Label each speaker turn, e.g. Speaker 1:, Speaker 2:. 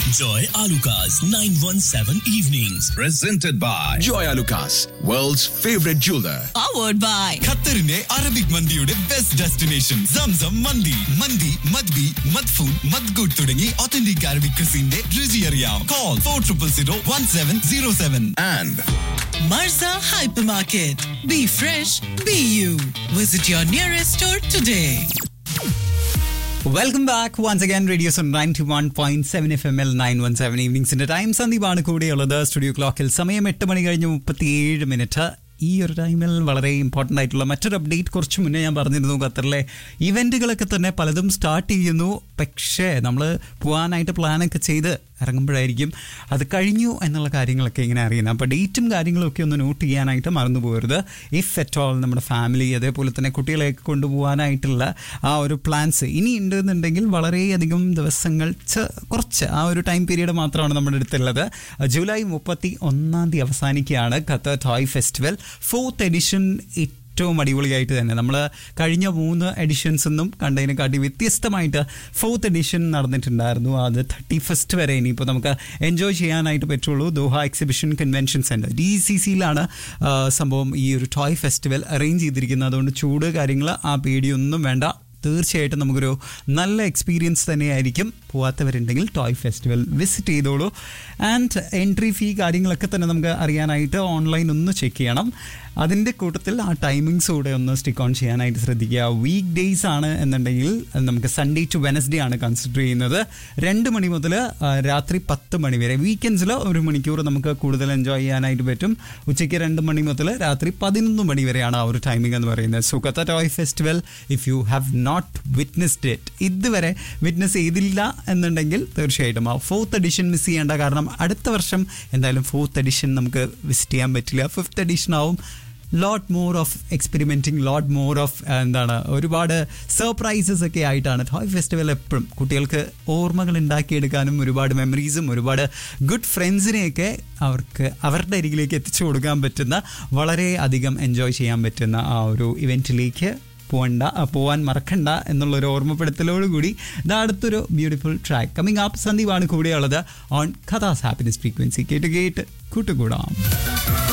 Speaker 1: Joy Alukas, 917 Evenings.
Speaker 2: Presented by
Speaker 3: Joy Lucas, world's favorite jeweler.
Speaker 4: powered by
Speaker 5: ഖത്തറിന്റെ Arabic മന്തിയുടെ best destination സംസം മന്തി മന്തി മദ്ബി മദ്ഫൂൺ മദ്ഗുഡ് തുടങ്ങി ഒത്തന്റിക് അറബിക് ക്രിസിന്റെ രുചി അറിയാം call for triple zero one seven zero seven
Speaker 3: And
Speaker 4: Marza Hypermarket. Be fresh, be you. Visit your nearest store today.
Speaker 6: Welcome back once again radio zone ninety one point seven F M L nine one seven ഈവനിങ്സിന്റെ time സന്ദീപാണ് കൂടെയുള്ളത് studio ക്ലോക്കിൽ സമയം എട്ട് മണി കഴിഞ്ഞ് മുപ്പത്തിയേഴ് minute ഈ ഒരു ടൈമിൽ വളരെ ഇമ്പോർട്ടൻ്റ് ആയിട്ടുള്ള മറ്റൊരു അപ്ഡേറ്റ് കുറച്ച് മുന്നേ ഞാൻ പറഞ്ഞിരുന്നു ഖത്തറിലെ ഇവൻറ്റുകളൊക്കെ തന്നെ പലതും സ്റ്റാർട്ട് ചെയ്യുന്നു പക്ഷേ നമ്മൾ പോകാനായിട്ട് പ്ലാനൊക്കെ ചെയ്ത് ഇറങ്ങുമ്പോഴായിരിക്കും അത് കഴിഞ്ഞു എന്നുള്ള കാര്യങ്ങളൊക്കെ ഇങ്ങനെ അറിയുന്നത് അപ്പോൾ ഡേറ്റും കാര്യങ്ങളൊക്കെ ഒന്ന് നോട്ട് ചെയ്യാനായിട്ട് മറന്നു പോകരുത് ഇഫ് എറ്റ് ഓൾ നമ്മുടെ ഫാമിലി അതേപോലെ തന്നെ കുട്ടികളെയൊക്കെ കൊണ്ടുപോകാനായിട്ടുള്ള ആ ഒരു പ്ലാൻസ് ഇനി ഉണ്ടെന്നുണ്ടെങ്കിൽ വളരെയധികം ദിവസങ്ങൾ ചെ- കുറച്ച് ആ ഒരു ടൈം പീരീഡ് മാത്രമാണ് നമ്മുടെ അടുത്തുള്ളത് ജൂലൈ മുപ്പത്തി ഒന്നാം തീയതി അവസാനിക്കുകയാണ് Qatar toy festival fourth edition ഏറ്റവും അടിപൊളിയായിട്ട് തന്നെ നമ്മൾ കഴിഞ്ഞ മൂന്ന് എഡിഷൻസ് ഒന്നും കണ്ടതിനെക്കാട്ടി വ്യത്യസ്തമായിട്ട് ഫോർത്ത് എഡിഷൻ നടന്നിട്ടുണ്ടായിരുന്നു അത് തേർട്ടി ഫസ്റ്റ് വരെ ഇനിയിപ്പോൾ നമുക്ക് എൻജോയ് ചെയ്യാനായിട്ട് പറ്റുള്ളൂ Doha exhibition convention centre D C സിയിലാണ് സംഭവം ഈ ഒരു ടോയ് ഫെസ്റ്റിവൽ അറേഞ്ച് ചെയ്തിരിക്കുന്നത് അതുകൊണ്ട് ചൂട് കാര്യങ്ങൾ ആ പേടിയൊന്നും വേണ്ട തീർച്ചയായിട്ടും നമുക്കൊരു നല്ല എക്സ്പീരിയൻസ് തന്നെയായിരിക്കും പോവാത്തവരുണ്ടെങ്കിൽ ടോയ് ഫെസ്റ്റിവൽ വിസിറ്റ് ചെയ്തോളൂ ആൻഡ് എൻട്രി ഫീ കാര്യങ്ങളൊക്കെ തന്നെ നമുക്ക് അറിയാനായിട്ട് ഓൺലൈൻ ഒന്ന് ചെക്ക് ചെയ്യണം അതിൻ്റെ കൂട്ടത്തിൽ ആ ടൈമിങ്സ് കൂടെ ഒന്ന് സ്റ്റിക്ക് ഓൺ ചെയ്യാനായിട്ട് ശ്രദ്ധിക്കുക വീക്ക് ഡേയ്സ് ആണ് എന്നുണ്ടെങ്കിൽ അത് നമുക്ക് സൺഡേ ടു വെനസ്ഡേ ആണ് കൺസിഡർ ചെയ്യുന്നത് രണ്ട് മണി മുതൽ ആ, രാത്രി പത്ത് മണി വരെ വീക്കെൻഡ്സിൽ ഒരു മണിക്കൂർ നമുക്ക് കൂടുതൽ എൻജോയ് ചെയ്യാനായിട്ട് പറ്റും ഉച്ചയ്ക്ക് രണ്ട് മണി മുതൽ രാത്രി പതിനൊന്ന് മണി വരെയാണ് ആ ഒരു ടൈമിംഗ് എന്ന് പറയുന്നത് സുഖത്ത toy festival if you have not witnessed it ഇതുവരെ വിറ്റ്നസ് ചെയ്തില്ല എന്നുണ്ടെങ്കിൽ തീർച്ചയായിട്ടും ആ ഫോർത്ത് എഡിഷൻ മിസ് ചെയ്യേണ്ട കാരണം അടുത്ത വർഷം എന്തായാലും ഫോർത്ത് എഡിഷൻ നമുക്ക് വിസിറ്റ് ചെയ്യാൻ പറ്റില്ല ഫിഫ്ത്ത് എഡിഷൻ ആവും lot more of experimenting lot more of എന്താണ് ഒരുപാട് സർപ്രൈസസ് ഒക്കെ ആയിട്ടാണ് ടോയ് ഫെസ്റ്റിവൽ എപ്പോഴും കുട്ടികൾക്ക് ഓർമ്മകൾ ഉണ്ടാക്കിയെടുക്കാനും ഒരുപാട് മെമ്മറീസും ഒരുപാട് ഗുഡ് ഫ്രണ്ട്സിനെയൊക്കെ അവർക്ക് അവരുടെ അരികിലേക്ക് എത്തിച്ചു കൊടുക്കാൻ പറ്റുന്ന വളരെ അധികം എൻജോയ് ചെയ്യാൻ പറ്റുന്ന ആ ഒരു ഇവൻറ്റിലേക്ക് പോകണ്ട ആ, പോവാൻ മറക്കണ്ട എന്നുള്ളൊരു ഓർമ്മപ്പെടുത്തലോടുകൂടി ഇത് അടുത്തൊരു ബ്യൂട്ടിഫുൾ ട്രാക്ക് കമ്മിങ് അപ്പ് സന്ദീപാണ് കൂടെയുള്ളത് ഓൺ കഥാസ് ഹാപ്പിനെസ് ഫ്രീക്വൻസി കേട്ട് കേട്ട് കൂട്ടുകൂടാം